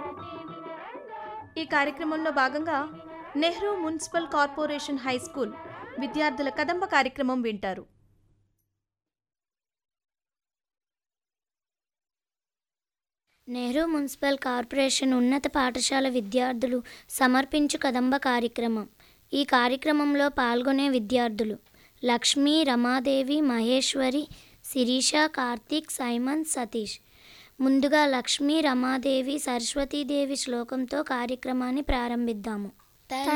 ఈ కార్యక్రమంలో భాగంగా Nehru municipal corporation high school విద్యార్థుల కదంబ కార్యక్రమం వింటారు నెహ్రూ మున్సిపల్ కార్పొరేషన్ ఉన్నత పాఠశాల విద్యార్థులు సమర్పించు కదంబ కార్యక్రమం ఈ కార్యక్రమంలో పాల్గొనే విద్యార్థులు లక్ష్మి రమాదేవి మహేశ్వరి శిరీష కార్తీక్ సైమన్ సతీష్ ముందుగా లక్ష్మి రమాదేవి సరస్వతీదేవి శ్లోకంతో కార్యక్రమాన్ని ప్రారంభిద్దాము